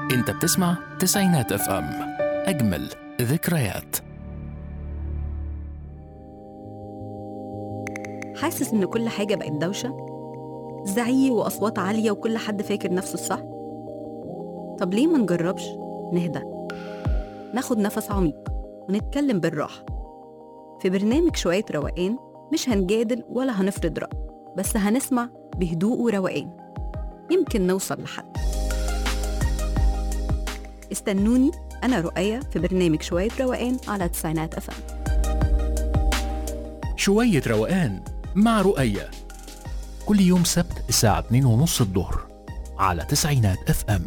انت بتسمع تسعينات اف ام اجمل ذكريات حاسس إن كل حاجة بقت دوشة؟ زعيق وأصوات عالية وكل حد فاكر نفسه الصح؟ طب ليه ما نجربش نهدى ناخد نفس عميق ونتكلم بالراحة في برنامج شوية روقان مش هنجادل ولا هنفرض رأي بس هنسمع بهدوء وروقان يمكن نوصل لحد استنوني أنا رؤية في برنامج شوية روقان على تسعينات أفهم شوية روقان مع رؤية كل يوم سبت الساعة 2 ونص الظهر على تسعينات اف ام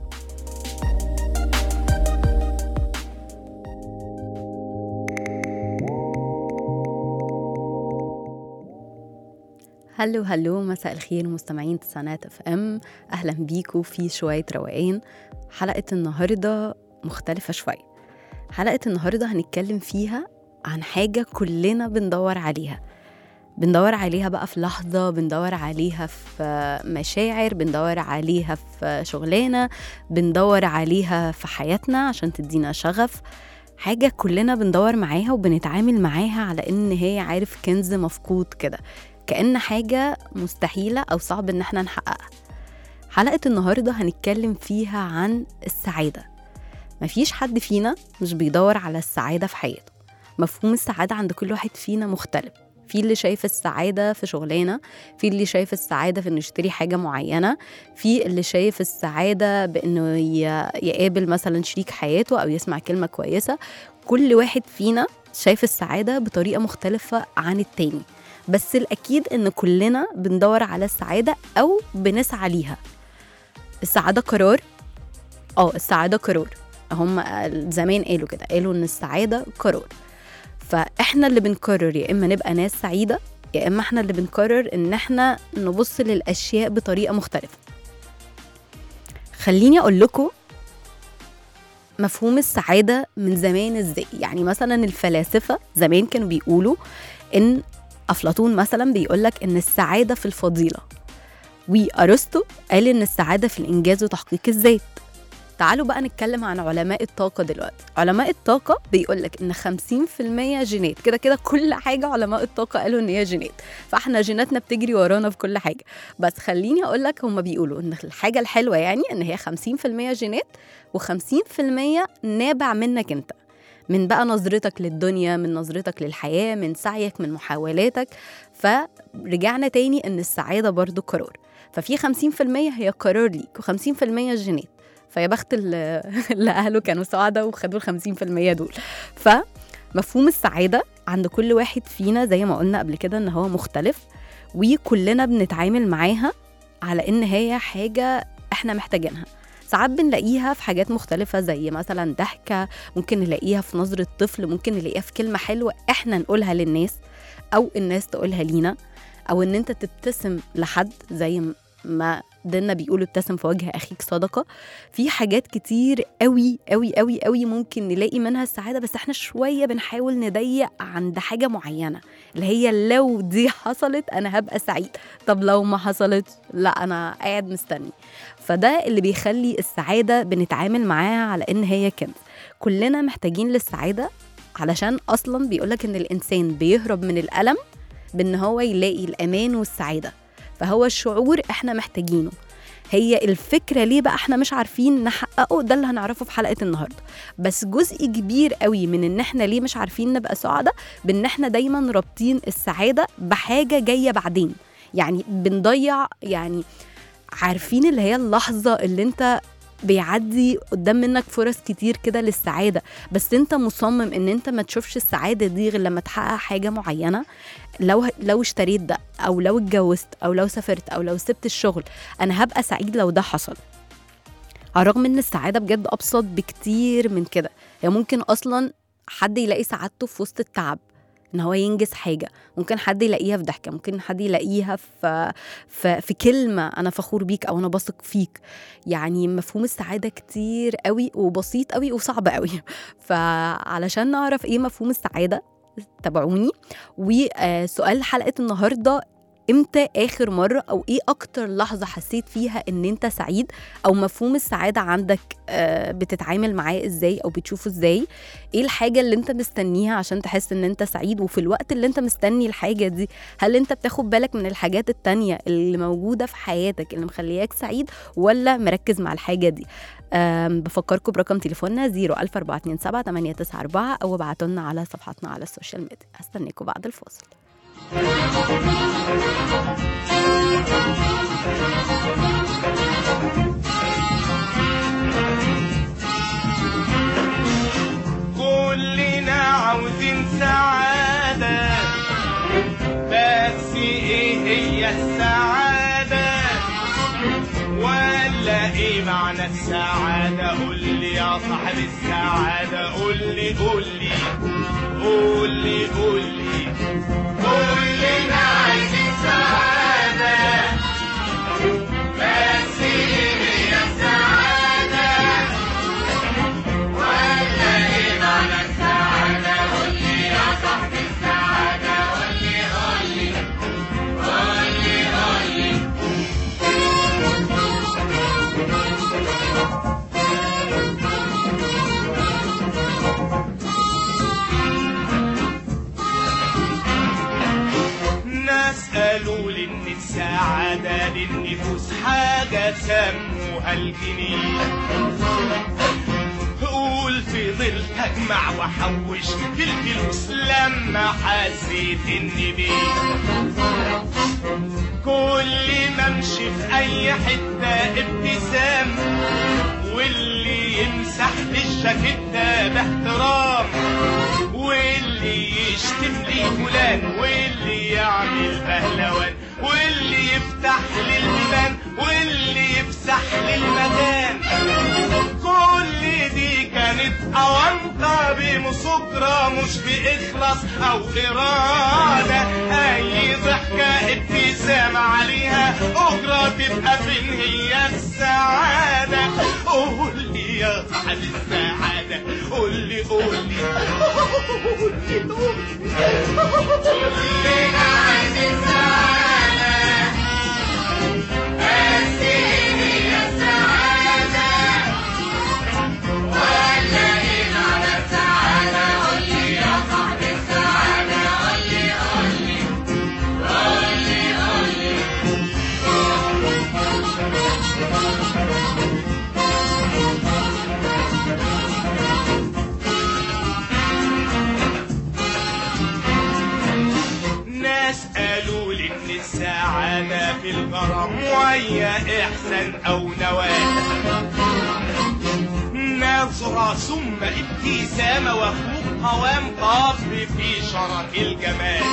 هلو هلو مساء الخير مستمعين تسعينات اف ام اهلا بيكم في شويه روقان حلقه النهارده مختلفه شويه حلقه النهارده هنتكلم فيها عن حاجه كلنا بندور عليها بندور عليها بقى في لحظة بندور عليها في مشاعر بندور عليها في شغلانة بندور عليها في حياتنا عشان تدينا شغف حاجة كلنا بندور معاها وبنتعامل معاها على إن هي عارف كنز مفقود كده كأن حاجة مستحيلة أو صعب إن احنا نحققها حلقة النهاردة هنتكلم فيها عن السعادة مفيش حد فينا مش بيدور على السعادة في حياته مفهوم السعادة عند كل واحد فينا مختلف في اللي شايف السعادة في شغلانة في اللي شايف السعادة في إنه يشتري حاجة معينة في اللي شايف السعادة بإنه ي- يقابل مثلا شريك حياته أو يسمع كلمة كويسة كل واحد فينا شايف السعادة بطريقة مختلفة عن التاني بس الأكيد إن كلنا بندور على السعادة أو بنسعى ليها السعادة قرار اه السعادة قرار هم زمان قالوا كده قالوا إن السعادة قرار فإحنا اللي بنقرر يا إما نبقى ناس سعيدة يا إما إحنا اللي بنقرر إن إحنا نبص للأشياء بطريقة مختلفة خليني أقول لكم مفهوم السعادة من زمان ازاي يعني مثلا الفلاسفة زمان كانوا بيقولوا إن أفلاطون مثلا بيقولك إن السعادة في الفضيلة وأرسطو قال إن السعادة في الإنجاز وتحقيق الذات تعالوا بقى نتكلم عن علماء الطاقة دلوقتي علماء الطاقة بيقولك إن 50% جينات كده كده كل حاجة علماء الطاقة قالوا إن هي جينات فإحنا جيناتنا بتجري ورانا في كل حاجة بس خليني أقولك هما بيقولوا إن الحاجة الحلوة يعني إن هي 50% جينات و50% نابع منك أنت من بقى نظرتك للدنيا من نظرتك للحياة من سعيك من محاولاتك فرجعنا تاني ان السعادة برضو قرار ففي 50% هي قرار ليك و50% جينات فيا بخت اللي اللي اهله كانوا سعداء وخدوا ال 50% دول فمفهوم السعادة عند كل واحد فينا زي ما قلنا قبل كده ان هو مختلف وكلنا بنتعامل معاها على ان هي حاجة احنا محتاجينها ساعات بنلاقيها في حاجات مختلفة زي مثلا ضحكة ممكن نلاقيها في نظرة طفل ممكن نلاقيها في كلمة حلوة احنا نقولها للناس أو الناس تقولها لينا أو إن أنت تبتسم لحد زي ما دينا بيقولوا ابتسم في وجه أخيك صدقة في حاجات كتير قوي قوي قوي قوي ممكن نلاقي منها السعادة بس احنا شوية بنحاول نضيق عند حاجة معينة اللي هي لو دي حصلت أنا هبقى سعيد طب لو ما حصلتش لا أنا قاعد مستني فده اللي بيخلي السعادة بنتعامل معاها على إن هي كنز كلنا محتاجين للسعادة علشان أصلا بيقولك إن الإنسان بيهرب من الألم بإن هو يلاقي الأمان والسعادة فهو الشعور إحنا محتاجينه هي الفكرة ليه بقى احنا مش عارفين نحققه ده اللي هنعرفه في حلقة النهاردة بس جزء كبير قوي من ان احنا ليه مش عارفين نبقى سعداء بان احنا دايما رابطين السعادة بحاجة جاية بعدين يعني بنضيع يعني عارفين اللي هي اللحظة اللي انت بيعدي قدام منك فرص كتير كده للسعادة بس انت مصمم ان انت ما تشوفش السعادة دي غير لما تحقق حاجة معينة لو لو اشتريت ده او لو اتجوزت او لو سافرت او لو سبت الشغل انا هبقى سعيد لو ده حصل على الرغم ان السعادة بجد ابسط بكتير من كده هي ممكن اصلا حد يلاقي سعادته في وسط التعب ان هو ينجز حاجه ممكن حد يلاقيها في ضحكه ممكن حد يلاقيها في في, في كلمه انا فخور بيك او انا بثق فيك يعني مفهوم السعاده كتير قوي وبسيط قوي وصعب قوي فعلشان نعرف ايه مفهوم السعاده تابعوني وسؤال حلقه النهارده امتى اخر مره او ايه اكتر لحظه حسيت فيها ان انت سعيد او مفهوم السعاده عندك آه، بتتعامل معاه ازاي او بتشوفه ازاي ايه الحاجه اللي انت مستنيها عشان تحس ان انت سعيد وفي الوقت اللي انت مستني الحاجه دي هل انت بتاخد بالك من الحاجات التانية اللي موجوده في حياتك اللي مخلياك سعيد ولا مركز مع الحاجه دي أم بفكركم برقم تليفوننا 00427 894 او ابعتوا لنا على صفحاتنا على السوشيال ميديا هستناكم بعد الفاصل كلنا عاوزين سعادة بس ايه هي السعادة ولا ايه معنى السعادة قول لي يا صاحب السعادة قول لي قول لي قول لي قول لي كلنا عايزين سعادة بس ايه هي السعادة ولا ايه معنى السعادة قول لي يا صاحب السعادة قول لي قول لي قول لي قول لي ناس قالوا لي ان السعادة للنفوس حاجة سموها الجنيه قول في ظل اجمع واحوش في الفلوس لما حسيت اني بيه كل ما امشي في اي حتة ابتسام واللي يمسح لي الجاكيتة باحترام واللي يشتم لي فلان واللي يعمل بهلوان واللي يفتح لي البيبان واللي يفسح لي المكان كل دي كانت أونطة بمسكرة مش بإخلاص أو إرادة أي ضحكة ابتسامة عليها أجرة تبقى فين هي السعادة قول لي يا صاحب السعادة قول لي قول لي قول لي قول لي كلنا عايزين سعادة بس هي السعادة ولا ايه معنى السعادة قول لي يا صاحب السعادة قول لي قول لي قول لي قول لي ناس قالوا لي ان السعادة في الغرام وهي احسان او نواة نظرة ثم ابتسامة وخلوق قوام قصر في شرف الجمال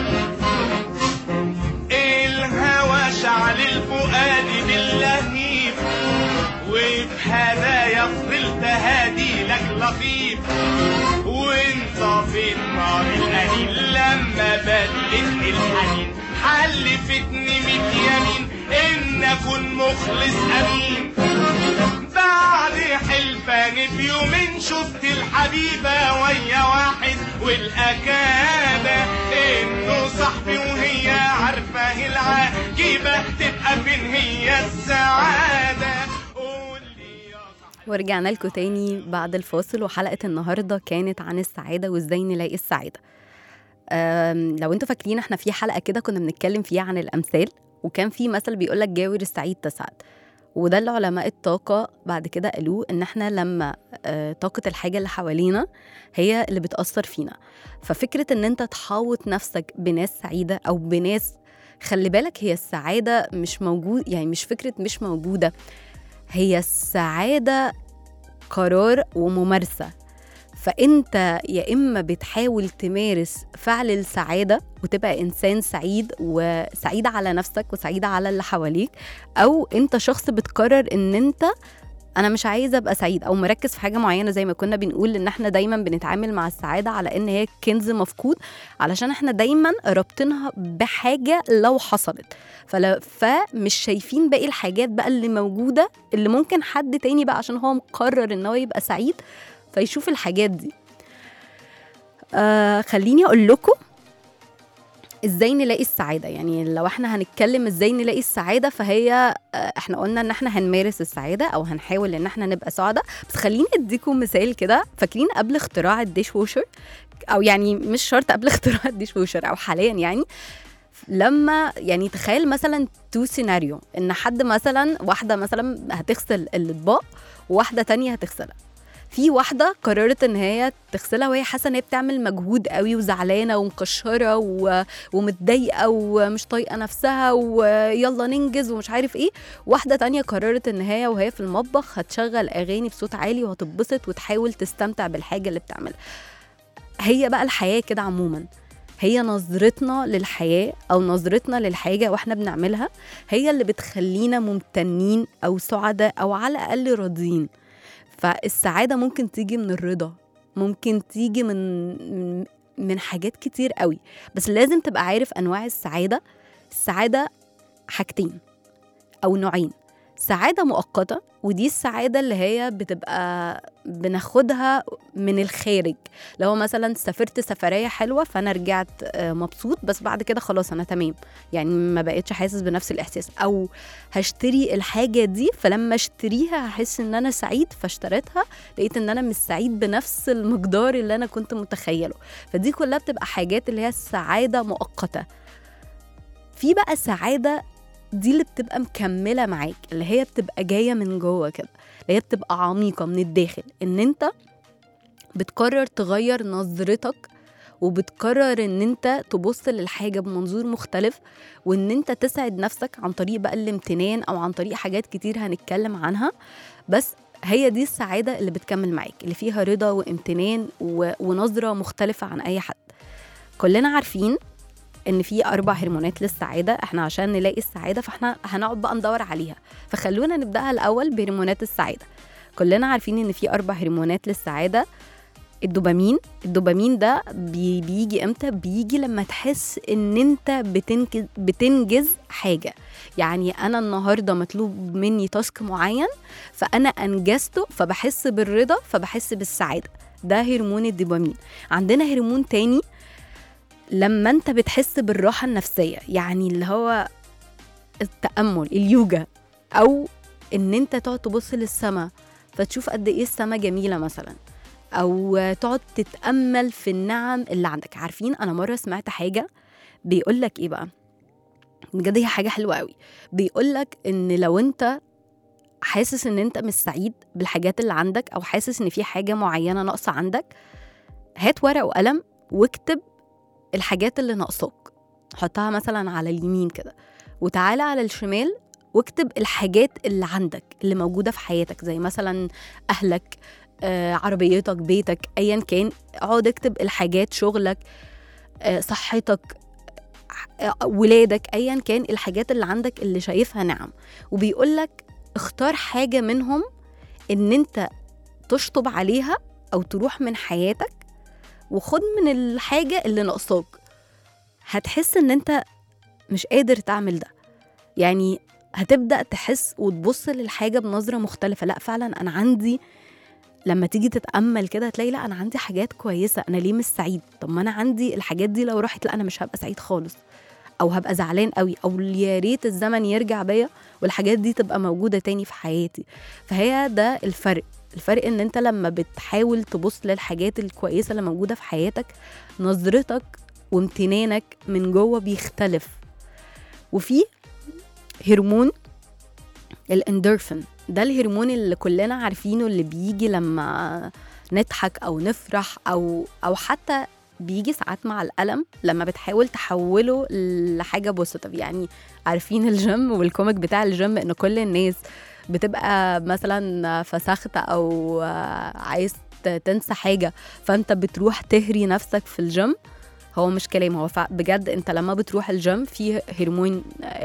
الهوى شعل الفؤاد باللهيب وبهدايا فضلت هادي لك لطيف وانت في النار الأنين لما بدلت الحنين حلفتني ميت يمين ان اكون مخلص امين بعد حلفان في يومين شفت الحبيبة ويا واحد والأكابة إنه صاحبي وهي عارفة العجيبة تبقى فين هي السعادة قول لي يا صاحبي ورجعنا لكم تاني بعد الفاصل وحلقة النهاردة كانت عن السعادة وازاي نلاقي السعادة أم، لو انتوا فاكرين احنا في حلقة كده كنا بنتكلم فيها عن الأمثال وكان في مثل بيقولك جاور السعيد تسعد وده اللي علماء الطاقة بعد كده قالوه إن إحنا لما آه، طاقة الحاجة اللي حوالينا هي اللي بتأثر فينا ففكرة إن أنت تحاوط نفسك بناس سعيدة أو بناس خلي بالك هي السعادة مش موجود يعني مش فكرة مش موجودة هي السعادة قرار وممارسة فانت يا اما بتحاول تمارس فعل السعاده وتبقى انسان سعيد وسعيد على نفسك وسعيد على اللي حواليك او انت شخص بتقرر ان انت انا مش عايزه ابقى سعيد او مركز في حاجه معينه زي ما كنا بنقول ان احنا دايما بنتعامل مع السعاده على ان هي كنز مفقود علشان احنا دايما رابطينها بحاجه لو حصلت فلا فمش شايفين باقي الحاجات بقى اللي موجوده اللي ممكن حد تاني بقى عشان هو مقرر ان هو يبقى سعيد فيشوف الحاجات دي آه خليني اقول لكم ازاي نلاقي السعاده يعني لو احنا هنتكلم ازاي نلاقي السعاده فهي آه، احنا قلنا ان احنا هنمارس السعاده او هنحاول ان احنا نبقى سعداء بس خليني اديكم مثال كده فاكرين قبل اختراع الديش ووشر او يعني مش شرط قبل اختراع الديش ووشر او حاليا يعني لما يعني تخيل مثلا تو سيناريو ان حد مثلا واحده مثلا هتغسل الاطباق وواحده تانية هتغسلها في واحده قررت ان هي تغسلها وهي حاسه ان هي بتعمل مجهود قوي وزعلانه ومكشره و... ومتضايقه ومش طايقه نفسها ويلا ننجز ومش عارف ايه واحده تانية قررت ان هي وهي في المطبخ هتشغل اغاني بصوت عالي وهتتبسط وتحاول تستمتع بالحاجه اللي بتعملها هي بقى الحياه كده عموما هي نظرتنا للحياه او نظرتنا للحاجه واحنا بنعملها هي اللي بتخلينا ممتنين او سعداء او على الاقل راضيين فالسعاده ممكن تيجي من الرضا ممكن تيجي من من- من حاجات كتير قوي بس لازم تبقى عارف انواع السعاده السعاده حاجتين او نوعين سعاده مؤقته ودي السعاده اللي هي بتبقى بناخدها من الخارج لو مثلا سافرت سفريه حلوه فانا رجعت آه، مبسوط بس بعد كده خلاص انا تمام يعني ما بقتش حاسس بنفس الاحساس او هشتري الحاجه دي فلما اشتريها هحس ان انا سعيد فاشتريتها لقيت ان انا مش سعيد بنفس المقدار اللي انا كنت متخيله فدي كلها بتبقى حاجات اللي هي السعاده مؤقته في بقى سعاده دي اللي بتبقى مكمله معاك اللي هي بتبقى جايه من جوه كده اللي هي بتبقى عميقه من الداخل ان انت بتقرر تغير نظرتك وبتقرر ان انت تبص للحاجه بمنظور مختلف وان انت تسعد نفسك عن طريق بقى الامتنان او عن طريق حاجات كتير هنتكلم عنها بس هي دي السعاده اللي بتكمل معاك اللي فيها رضا وامتنان و... ونظره مختلفه عن اي حد كلنا عارفين ان في اربع هرمونات للسعاده احنا عشان نلاقي السعاده فاحنا هنقعد بقى ندور عليها فخلونا نبداها الاول بهرمونات السعاده كلنا عارفين ان في اربع هرمونات للسعاده الدوبامين الدوبامين ده بي بيجي امتى بيجي لما تحس ان انت بتنجز بتنجز حاجه يعني انا النهارده مطلوب مني تاسك معين فانا انجزته فبحس بالرضا فبحس بالسعاده ده هرمون الدوبامين عندنا هرمون تاني لما انت بتحس بالراحه النفسيه يعني اللي هو التامل اليوجا او ان انت تقعد تبص للسماء فتشوف قد ايه السماء جميله مثلا او تقعد تتامل في النعم اللي عندك عارفين انا مره سمعت حاجه بيقول لك ايه بقى بجد هي حاجه حلوه قوي بيقول لك ان لو انت حاسس ان انت مش سعيد بالحاجات اللي عندك او حاسس ان في حاجه معينه ناقصه عندك هات ورقه وقلم واكتب الحاجات اللي ناقصاك حطها مثلا على اليمين كده وتعالى على الشمال واكتب الحاجات اللي عندك اللي موجوده في حياتك زي مثلا اهلك آه، عربيتك بيتك ايا كان اقعد اكتب الحاجات شغلك آه، صحتك آه، ولادك ايا كان الحاجات اللي عندك اللي شايفها نعم وبيقول لك اختار حاجه منهم ان انت تشطب عليها او تروح من حياتك وخد من الحاجه اللي ناقصاك هتحس ان انت مش قادر تعمل ده يعني هتبدا تحس وتبص للحاجه بنظره مختلفه لا فعلا انا عندي لما تيجي تتامل كده هتلاقي لا انا عندي حاجات كويسه انا ليه مش سعيد طب ما انا عندي الحاجات دي لو راحت لا انا مش هبقى سعيد خالص او هبقى زعلان قوي او يا ريت الزمن يرجع بيا والحاجات دي تبقى موجوده تاني في حياتي فهي ده الفرق الفرق ان انت لما بتحاول تبص للحاجات الكويسه اللي موجوده في حياتك نظرتك وامتنانك من جوه بيختلف وفي هرمون الاندورفين ده الهرمون اللي كلنا عارفينه اللي بيجي لما نضحك او نفرح او او حتى بيجي ساعات مع الألم لما بتحاول تحوله لحاجة بوزيتيف يعني عارفين الجيم والكوميك بتاع الجيم ان كل الناس بتبقى مثلا فسخت او عايز تنسى حاجة فانت بتروح تهري نفسك في الجيم هو مش كلام هو فع- بجد انت لما بتروح الجيم في هرمون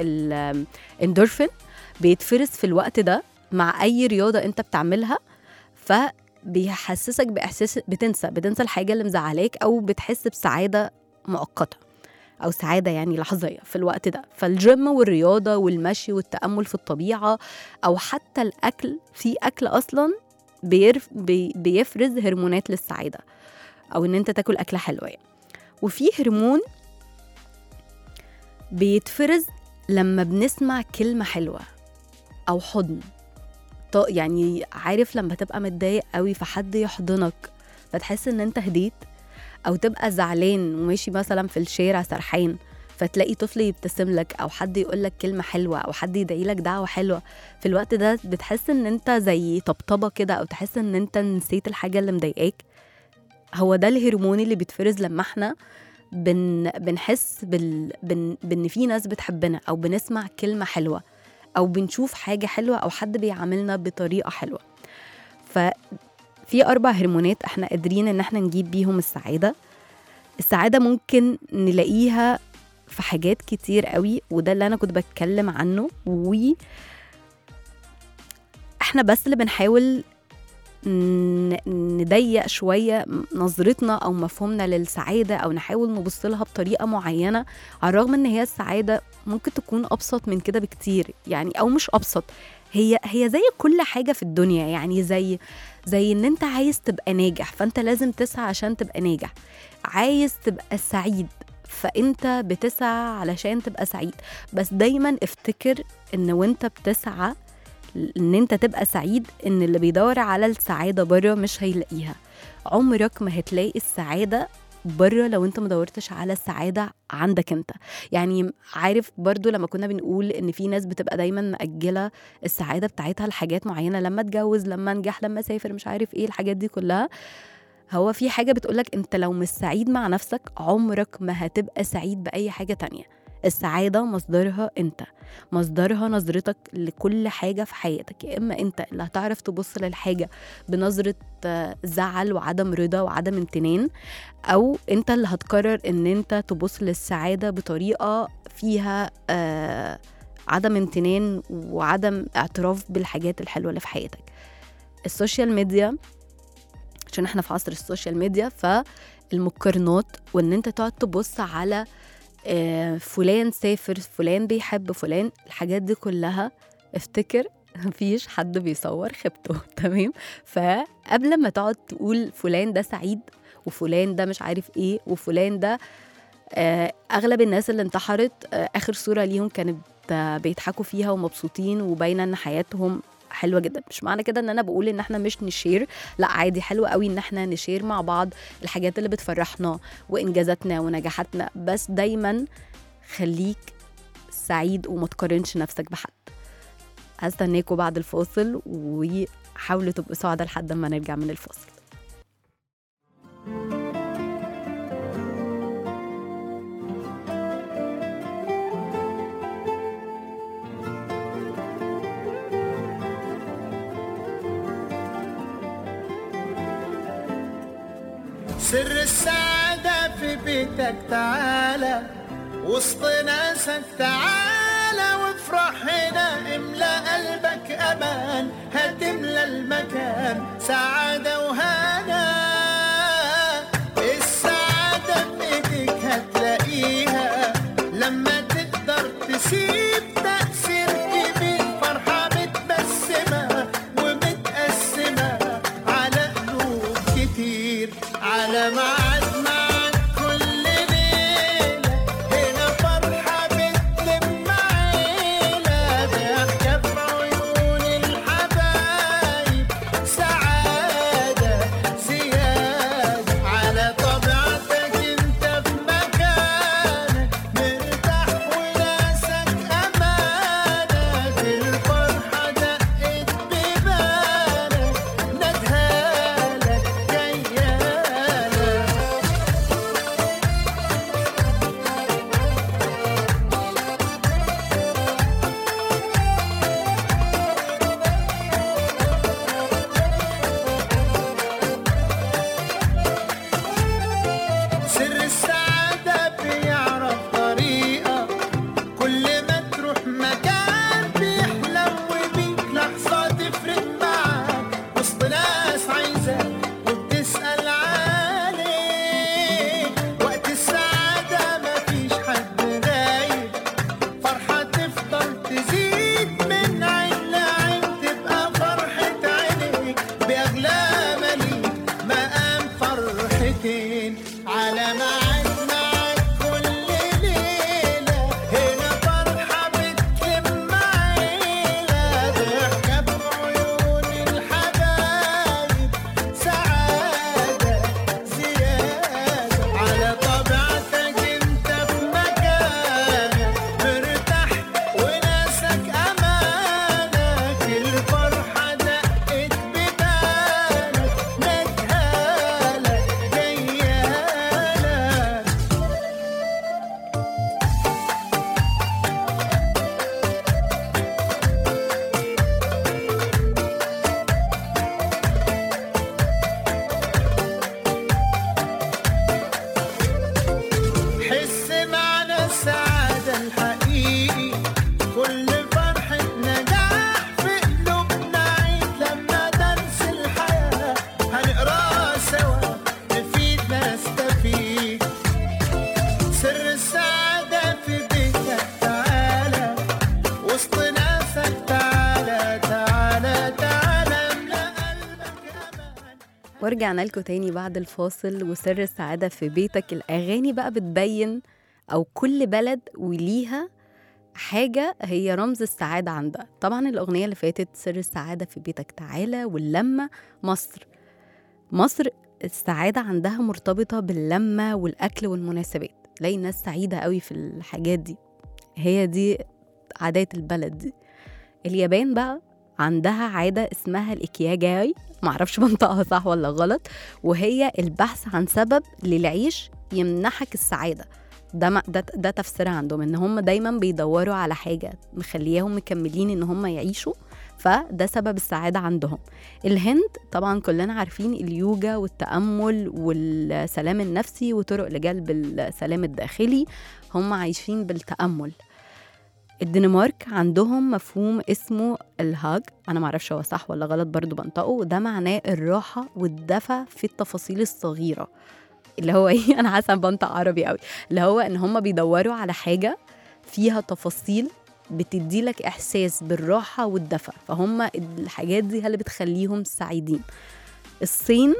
الاندورفين بيتفرز في الوقت ده مع اي رياضه انت بتعملها فبيحسسك باحساس بتنسى بتنسى الحاجه اللي مزعلاك او بتحس بسعاده مؤقته او سعاده يعني لحظيه في الوقت ده فالجيم والرياضه والمشي والتامل في الطبيعه او حتى الاكل في اكل اصلا بيرف بي بيفرز هرمونات للسعاده او ان انت تاكل اكله حلوه يعني. وفي هرمون بيتفرز لما بنسمع كلمة حلوة أو حضن ط- يعني عارف لما تبقى متضايق قوي فحد يحضنك فتحس ان انت هديت او تبقى زعلان وماشي مثلا في الشارع سرحان فتلاقي طفل يبتسم لك او حد يقول لك كلمه حلوه او حد يدعي لك دعوه حلوه في الوقت ده بتحس ان انت زي طبطبه كده او تحس ان انت نسيت الحاجه اللي مضايقاك هو ده الهرمون اللي بيتفرز لما احنا بن بنحس بال بن بان في ناس بتحبنا او بنسمع كلمه حلوه او بنشوف حاجه حلوه او حد بيعاملنا بطريقه حلوه ففي اربع هرمونات احنا قادرين ان احنا نجيب بيهم السعاده السعاده ممكن نلاقيها في حاجات كتير قوي وده اللي انا كنت بتكلم عنه و احنا بس اللي بنحاول ن- نضيق شويه نظرتنا او مفهومنا للسعاده او نحاول نبص لها بطريقه معينه على الرغم ان هي السعاده ممكن تكون ابسط من كده بكتير يعني او مش ابسط هي هي زي كل حاجه في الدنيا يعني زي زي ان انت عايز تبقى ناجح فانت لازم تسعى عشان تبقى ناجح عايز تبقى سعيد فانت بتسعى علشان تبقى سعيد بس دايما افتكر ان وانت بتسعى ان انت تبقى سعيد ان اللي بيدور على السعاده بره مش هيلاقيها عمرك ما هتلاقي السعاده بره لو انت مدورتش على السعاده عندك انت يعني عارف برضو لما كنا بنقول ان في ناس بتبقى دايما مأجله السعاده بتاعتها لحاجات معينه لما اتجوز لما انجح لما اسافر مش عارف ايه الحاجات دي كلها هو في حاجه بتقولك انت لو مش سعيد مع نفسك عمرك ما هتبقى سعيد باي حاجه تانية السعاده مصدرها انت مصدرها نظرتك لكل حاجه في حياتك يا اما انت اللي هتعرف تبص للحاجه بنظره آه، زعل وعدم رضا وعدم امتنان او انت اللي هتقرر ان انت تبص للسعاده بطريقه فيها آه عدم امتنان وعدم اعتراف بالحاجات الحلوه اللي في حياتك السوشيال ميديا عشان احنا في عصر السوشيال ميديا فالمقارنات وان انت تقعد تبص على آه، فلان سافر فلان بيحب فلان الحاجات دي كلها افتكر مفيش حد بيصور خيبته تمام فقبل ما تقعد تقول فلان ده سعيد وفلان ده مش عارف ايه وفلان ده آه، اغلب الناس اللي انتحرت آه، اخر صوره ليهم كانت آه، بيضحكوا فيها ومبسوطين وباينه ان حياتهم حلوه جدا مش معنى كده ان انا بقول ان احنا مش نشير لا عادي حلو قوي ان احنا نشير مع بعض الحاجات اللي بتفرحنا وانجازاتنا ونجاحاتنا بس دايما خليك سعيد وما تقارنش نفسك بحد هستناكوا بعد الفاصل وحاولوا تبقوا سعداء لحد ما نرجع من الفاصل سر السعادة في بيتك تعالى وسط ناسك تعالى وافرح هنا املى قلبك امان هتملى المكان سعادة وهنا السعادة بإيديك هتلاقيها لما تقدر تسيب تأثير كبير فرحة متبسمة ومتقسمة على قلوب كتير على ميعاد معاك كل ليلة هنا فرحة بتلم نفسك تعالى تعالى تعالى املأ قلبك أمان ورجعنا لكم تاني بعد الفاصل وسر السعادة في بيتك الأغاني بقى بتبين أو كل بلد وليها حاجة هي رمز السعادة عندها طبعا الأغنية اللي فاتت سر السعادة في بيتك تعالى واللمة مصر مصر السعادة عندها مرتبطة باللمة والأكل والمناسبات تلاقي الناس سعيدة قوي في الحاجات دي هي دي عادات البلد دي اليابان بقى عندها عادة اسمها الإكياجاي معرفش بنطقها صح ولا غلط وهي البحث عن سبب للعيش يمنحك السعادة ده ما- ده ده تفسيرها عندهم ان هم دايما بيدوروا على حاجه مخلياهم مكملين ان هم يعيشوا فده سبب السعاده عندهم الهند طبعا كلنا عارفين اليوجا والتامل والسلام النفسي وطرق لجلب السلام الداخلي هم عايشين بالتامل الدنمارك عندهم مفهوم اسمه الهاج انا معرفش هو صح ولا غلط برضو بنطقه وده معناه الراحه والدفى في التفاصيل الصغيره اللي هو ايه انا حاسه بنطق عربي قوي اللي هو ان هم بيدوروا على حاجه فيها تفاصيل بتدي لك احساس بالراحه والدفى فهم الحاجات دي هي اللي بتخليهم سعيدين الصين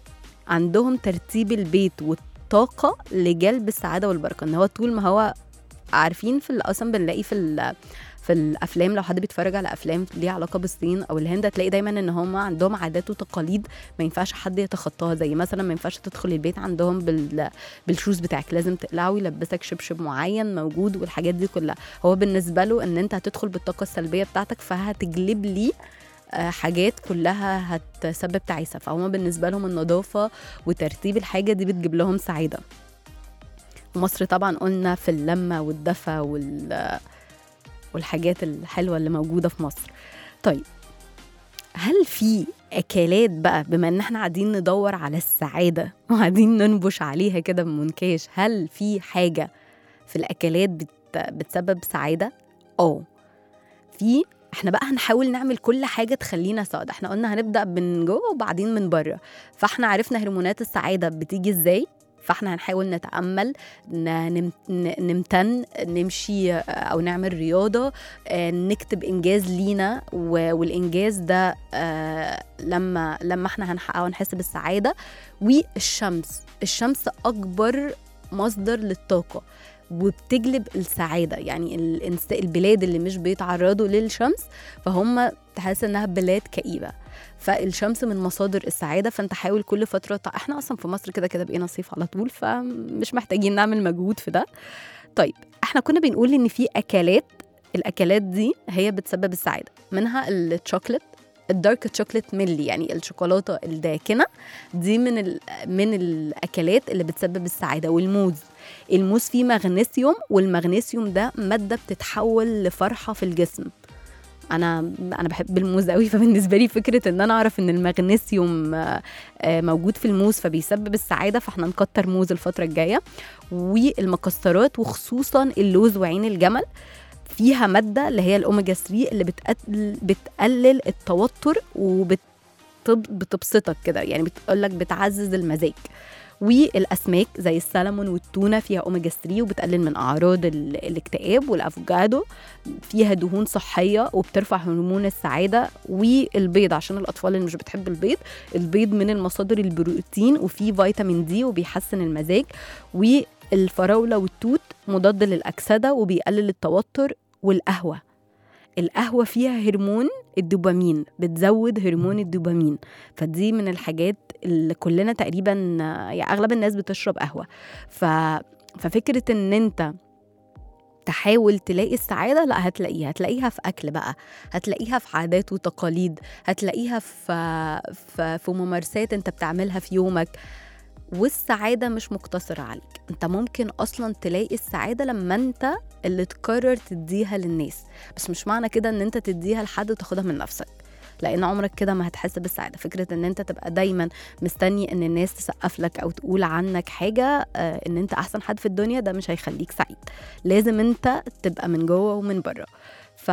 عندهم ترتيب البيت والطاقه لجلب السعاده والبركه ان هو طول ما هو عارفين في ال- اصلا بنلاقي في ال- في الافلام لو حد بيتفرج على افلام ليها علاقه بالصين او الهند هتلاقي دايما ان هم عندهم عادات وتقاليد ما ينفعش حد يتخطاها زي مثلا ما ينفعش تدخل البيت عندهم بال بالشوز بتاعك لازم تقلعه ويلبسك شبشب معين موجود والحاجات دي كلها هو بالنسبه له ان انت هتدخل بالطاقه السلبيه بتاعتك فهتجلب لي آه، حاجات كلها هتسبب تعيسه فهم بالنسبه لهم النظافه وترتيب الحاجه دي بتجيب لهم سعاده ومصر طبعا قلنا في اللمه والدفى وال والحاجات الحلوه اللي موجوده في مصر طيب هل في اكلات بقى بما ان احنا قاعدين ندور على السعاده وقاعدين ننبش عليها كده بمنكاش هل في حاجه في الاكلات بت... بتسبب سعاده اه في احنا بقى هنحاول نعمل كل حاجه تخلينا سعداء احنا قلنا هنبدا من جوه وبعدين من بره فاحنا عرفنا هرمونات السعاده بتيجي ازاي فاحنا هنحاول نتامل ن- نم- ن- نمتن نمشي آه، او نعمل رياضه آه، نكتب انجاز لينا و- والانجاز ده آه، لما لما احنا هنحققه ونحس بالسعاده والشمس الشمس اكبر مصدر للطاقه وبتجلب السعاده يعني الإنس- البلاد اللي مش بيتعرضوا للشمس فهم تحس انها بلاد كئيبه فالشمس من مصادر السعاده فانت حاول كل فتره ط- احنا اصلا في مصر كده كده بقينا صيف على طول فمش محتاجين نعمل مجهود في ده طيب احنا كنا بنقول ان في اكلات الاكلات دي هي بتسبب السعاده منها الشوكليت الدارك شوكليت ميلي يعني الشوكولاته الداكنه دي من ال... من الاكلات اللي بتسبب السعاده والموز الموز فيه مغنيسيوم والمغنيسيوم ده ماده بتتحول لفرحه في الجسم انا انا بحب الموز قوي فبالنسبه لي فكره ان انا اعرف ان المغنيسيوم آه، آه، موجود في الموز فبيسبب السعاده فاحنا نكتر موز الفتره الجايه والمكسرات وخصوصا اللوز وعين الجمل فيها ماده اللي هي الاوميجا 3 اللي بتقل بتقلل التوتر وبتبسطك كده يعني بتقول لك بتعزز المزاج والاسماك زي السلمون والتونه فيها اوميجا 3 وبتقلل من اعراض ال- الاكتئاب والافوكادو فيها دهون صحيه وبترفع هرمون السعاده والبيض عشان الاطفال اللي مش بتحب البيض البيض من المصادر البروتين وفيه فيتامين دي وبيحسن المزاج والفراوله والتوت مضاد للاكسده وبيقلل التوتر والقهوه القهوه فيها هرمون الدوبامين بتزود هرمون الدوبامين فدي من الحاجات اللي كلنا تقريبا يعني اغلب الناس بتشرب قهوه ف ففكره ان انت تحاول تلاقي السعادة لا هتلاقيها هتلاقيها في أكل بقى هتلاقيها في عادات وتقاليد هتلاقيها في, في, في ممارسات أنت بتعملها في يومك والسعادة مش مقتصرة عليك أنت ممكن أصلا تلاقي السعادة لما أنت اللي تقرر تديها للناس بس مش معنى كده أن أنت تديها لحد وتاخدها من نفسك لان عمرك كده ما هتحس بالسعاده فكره ان انت تبقى دايما مستني ان الناس تسقف لك او تقول عنك حاجه آه، ان انت احسن حد في الدنيا ده مش هيخليك سعيد لازم انت تبقى من جوه ومن بره ف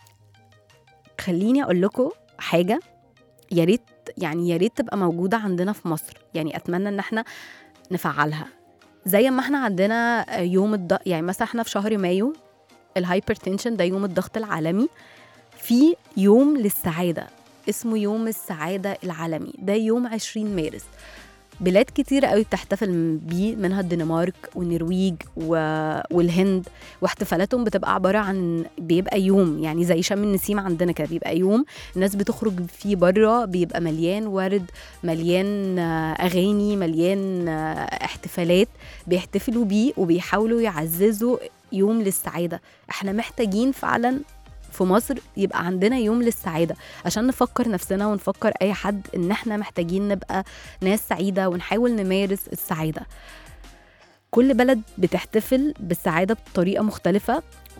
خليني اقول لكم حاجه يا ريت يعني يا ريت تبقى موجوده عندنا في مصر يعني اتمنى ان احنا نفعلها زي ما احنا عندنا يوم الضغط يعني مثلا احنا في شهر مايو الهايبرتنشن ده يوم الضغط العالمي في يوم للسعادة اسمه يوم السعادة العالمي ده يوم 20 مارس بلاد كتير قوي بتحتفل بيه منها الدنمارك والنرويج و... والهند واحتفالاتهم بتبقى عبارة عن بيبقى يوم يعني زي شم النسيم عندنا كده بيبقى يوم الناس بتخرج فيه بره بيبقى مليان ورد مليان آه، أغاني مليان آه، احتفالات بيحتفلوا بيه وبيحاولوا يعززوا يوم للسعادة احنا محتاجين فعلا في مصر يبقى عندنا يوم للسعادة عشان نفكر نفسنا ونفكر أي حد إن احنا محتاجين نبقى ناس سعيدة ونحاول نمارس السعادة كل بلد بتحتفل بالسعادة بطريقة مختلفة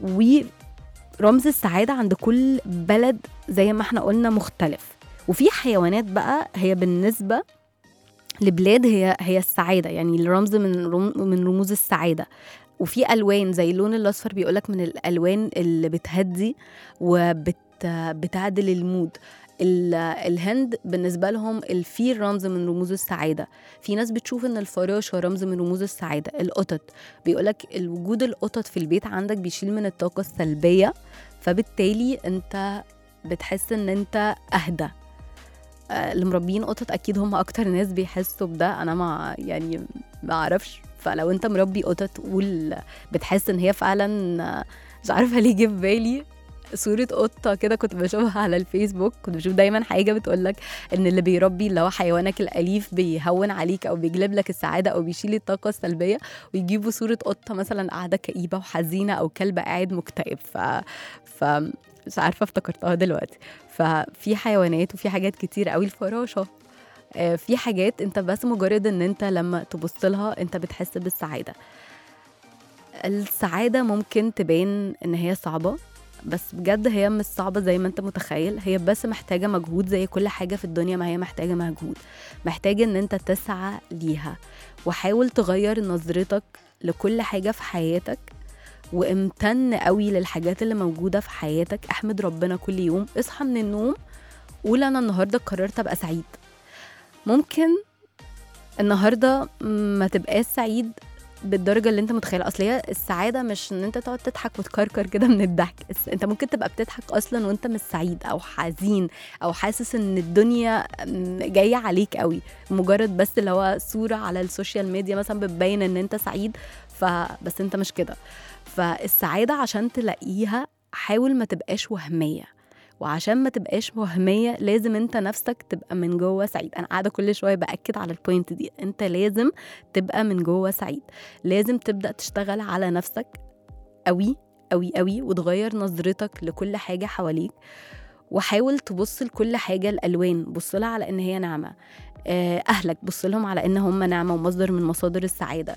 ورمز السعادة عند كل بلد زي ما احنا قلنا مختلف وفي حيوانات بقى هي بالنسبة لبلاد هي هي السعادة يعني الرمز من رم من رموز السعادة وفي ألوان زي اللون الأصفر بيقولك من الألوان اللي بتهدي وبت بتعدل المود ال- الهند بالنسبة لهم الفيل رمز من رموز السعادة في ناس بتشوف ان الفراشة رمز من رموز السعادة القطط بيقولك الوجود القطط في البيت عندك بيشيل من الطاقة السلبية فبالتالي انت بتحس ان انت اهدى آه، اللي مربيين قطط اكيد هم اكتر ناس بيحسوا بده انا ما يعني ما اعرفش فلو انت مربي قطط قول بتحس ان هي فعلا آه، مش عارفه ليه جه في بالي صورة قطة كده كنت بشوفها على الفيسبوك كنت بشوف دايما حاجة بتقولك ان اللي بيربي اللي هو حيوانك الأليف بيهون عليك او بيجلب لك السعادة او بيشيل الطاقة السلبية ويجيبوا صورة قطة مثلا قاعدة كئيبة وحزينة او كلب قاعد مكتئب ف... ف مش عارفة افتكرتها دلوقتي ففي حيوانات وفي حاجات كتير قوي الفراشة آه، في حاجات انت بس مجرد ان انت لما تبص لها انت بتحس بالسعادة السعادة ممكن تبان ان هي صعبة بس بجد هي مش صعبة زي ما انت متخيل هي بس محتاجة مجهود زي كل حاجة في الدنيا ما هي محتاجة مجهود محتاجة ان انت تسعى ليها وحاول تغير نظرتك لكل حاجة في حياتك وامتن قوي للحاجات اللي موجودة في حياتك احمد ربنا كل يوم اصحى من النوم قول انا النهاردة قررت ابقى سعيد ممكن النهارده ما تبقاش سعيد بالدرجه اللي انت متخيلها اصل هي السعاده مش ان انت تقعد تضحك وتكركر كده من الضحك الس- انت ممكن تبقى بتضحك اصلا وانت مش سعيد او حزين او حاسس ان الدنيا م- جايه عليك قوي مجرد بس اللي هو صوره على السوشيال ميديا مثلا بتبين ان انت سعيد فبس انت مش كده فالسعاده عشان تلاقيها حاول ما تبقاش وهميه وعشان ما تبقاش وهميه لازم انت نفسك تبقى من جوه سعيد انا قاعده كل شويه باكد على البوينت دي انت لازم تبقى من جوه سعيد لازم تبدا تشتغل على نفسك قوي قوي قوي وتغير نظرتك لكل حاجه حواليك وحاول تبص لكل حاجه الالوان بص لها على ان هي نعمه آه، اهلك بص لهم على ان هم نعمه ومصدر من مصادر السعاده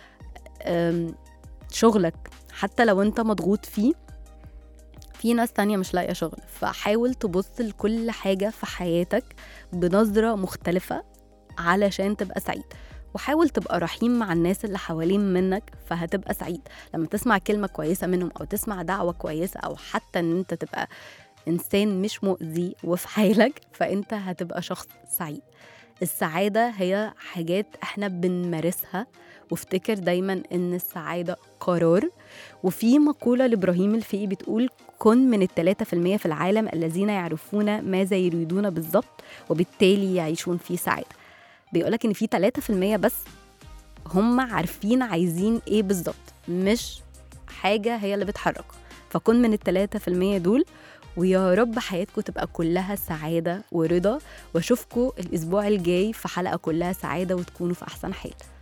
آم، شغلك حتى لو انت مضغوط فيه في ناس تانية مش لاقية شغل فحاول تبص لكل حاجة في حياتك بنظرة مختلفة علشان تبقى سعيد وحاول تبقى رحيم مع الناس اللي حوالين منك فهتبقى سعيد لما تسمع كلمة كويسة منهم أو تسمع دعوة كويسة أو حتى إن أنت تبقى إنسان مش مؤذي وفي حالك فأنت هتبقى شخص سعيد السعادة هي حاجات احنا بنمارسها وافتكر دايما ان السعادة قرار وفي مقولة لإبراهيم الفقي بتقول كن من الثلاثة في المية في العالم الذين يعرفون ماذا يريدون بالضبط وبالتالي يعيشون في سعادة بيقولك إن في ثلاثة في المية بس هم عارفين عايزين إيه بالظبط مش حاجة هي اللي بتحرك فكن من الثلاثة في المية دول ويا رب حياتكم تبقى كلها سعادة ورضا واشوفكم الأسبوع الجاي في حلقة كلها سعادة وتكونوا في أحسن حال